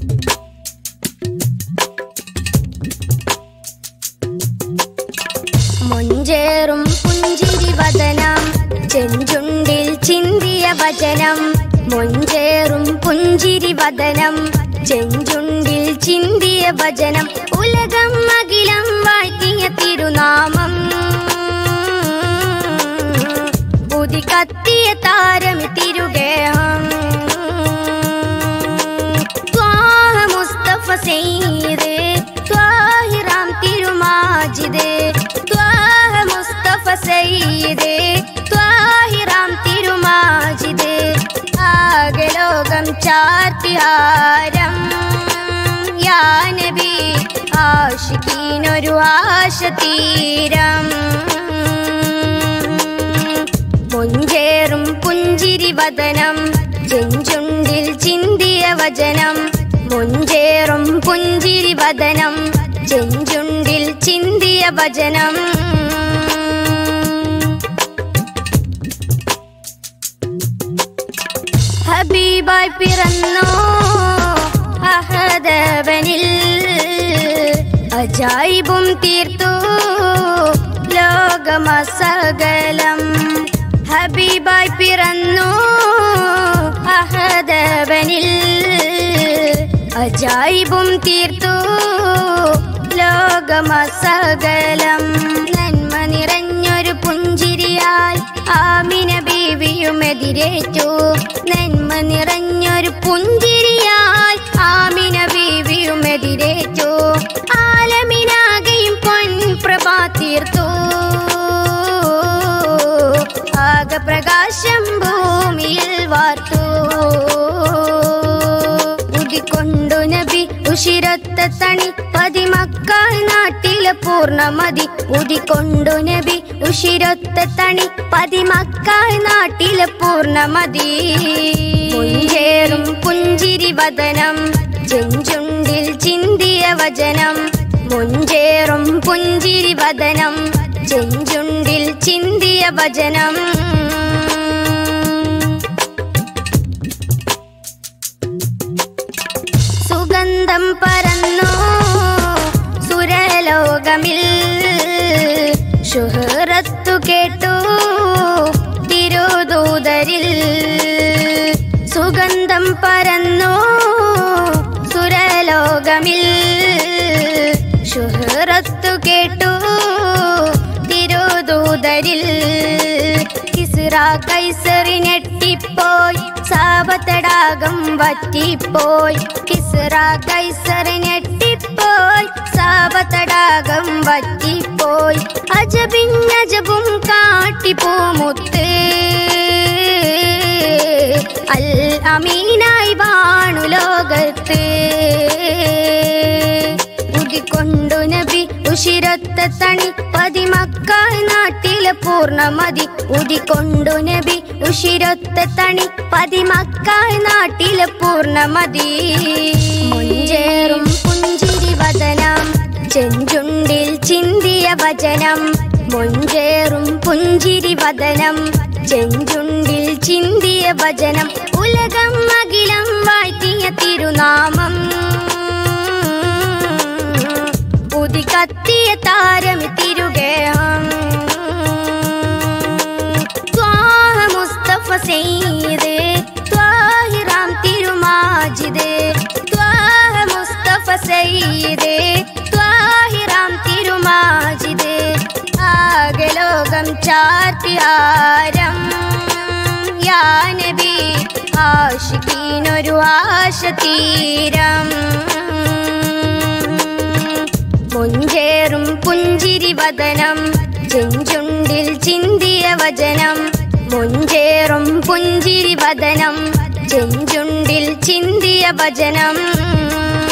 മൊഞ്ചേറും പുഞ്ചിരി വദനം ചെഞ്ചുണ്ടിൽ ചിന്തിയ വചനം മൊഞ്ചേറും പുഞ്ചിരി വദനം ചെഞ്ചുണ്ടിൽ ചിന്തിയ വചനം ഉലകം അഖിലം വാഴ്ത്തിയ തിരുനാമം ഉതി കത്തിയ താരം തിരുഗേഹം ത്വാഹ മുസ്തഫ സെയ്ദ് ത്വാഹിറാം തിരുമാജിദ് ത്വാഹ മുസ്തഫ സെയ്ദ് ത്വാഹിറാം തിരുമാജിദ് ആകെ ലോകം ചാർത്തിഹാരം യാ നബി ആഷിക്കീനൊരു ആശ തീരം മൊഞ്ചേറും പുഞ്ചിരി വദനം ചെഞ്ചുണ്ടിൽ ചിന്തിയ വചനം മൊഞ്ചേറും പുഞ്ചിരി വദനം ചെഞ്ചുണ്ടിൽ ചിന്തിയ വചനം ഹബീബായി പിറന്നു അഹദവനിൽ അജായിബും തീർത്തു ലോകമസകലം ഹബീബായി പിറന്നു അഹദവനിൽ അജായിബും തീർത്തു ലോകമസകലം നന്മ നിറഞ്ഞൊരു പുഞ്ചിരിയാൽ ആമിന ബീവിയും എതിരേറ്റു നന്മ നിറഞ്ഞൊരു പുഞ്ചിരിയാൽ ആമിന ബീവിയും എതിരേറ്റു ആലമിനാകെയും പൊൻപ്രഭാ തീർത്തു ആകെ പ്രകാശം ഭൂമിയിൽ വാർത്തു ഉദിക്കൊണ്ടു നബി ഉഷിരത്ത തണി പതിമക്കാൽ നാട്ടിലെ പൂർണ്ണമതി ഉദിക്കൊണ്ടു നബി ഉഷിരത്ത തണി പതിമക്കാൽ നാട്ടിലെ പൂർണ്ണമതി മുഞ്ചേറും പുഞ്ചിരി വദനം ചെഞ്ചുണ്ടിൽ ചിന്തിയ വചനം മുഞ്ചേറും പുഞ്ചിരി വദനം ചെഞ്ചുണ്ടിൽ ചിന്തിയ വചനം സുഗന്ധം പരന്നു സുരലോകമിൽ ശുഹറത്തു കേട്ടു തിരുദൂതരിൽ സുഗന്ധം പരന്നു സുരലോകമിൽ ശുഹറത്തു കേട്ടു തിരുദൂതരിൽ കിസ്റ കൈസറിനെട്ടിപ്പോയി സാപത്തടാകം വറ്റിപ്പോയി കിസ്റ കൈസറിനെട്ടിപ്പോയി സാപത്തടാകം വറ്റിപ്പോയി അജബിഞ്ഞജബും കാട്ടിപ്പോമുത്ത് അൽ അമീനായി വാണു ലോകത്ത് ഉദിക്കൊണ്ടു നബി ഉഷിരത്ത തണി പതിമക്കാൽ നാട്ടിലെ പൂർണ്ണമതി ഉദിക്കൊണ്ടു നബി ഉഷിരത്ത തണി പതിമക്കാൽ നാട്ടിലെ പൂർണ്ണമതി മുഞ്ചേറും പുഞ്ചിരി വദനം ചെഞ്ചുണ്ടിൽ ചിന്തിയ വചനം മൊഞ്ചേറും പുഞ്ചിരി വദനം ചെഞ്ചുണ്ടിൽ ചിന്തിയ വചനം ഉലകം അഖിലം വാഴ്ത്തിയ തിരുനാമം ഉതി കത്തിയ താരം തിരുഗേഹം ത്വാഹ മുസ്തഫ സെയ്ദ് ത്വാഹിറാം തിരുമാജിദ് ത്വാഹ മുസ്തഫ സെയ്ദ് ത്വാഹിറാം തിരുമാജിദ് ആകെ ലോകം ചാർത്തിഹാരം യാ നബി ആഷിക്കീനൊരു ആശ തീരം മുഞ്ചേറും പുഞ്ചിരി വദനം ചെഞ്ചുണ്ടിൽ ചിന്തിയ വചനം മുഞ്ചേറും പുഞ്ചിരി വദനം ചെഞ്ചുണ്ടിൽ ചിന്തിയ വചനം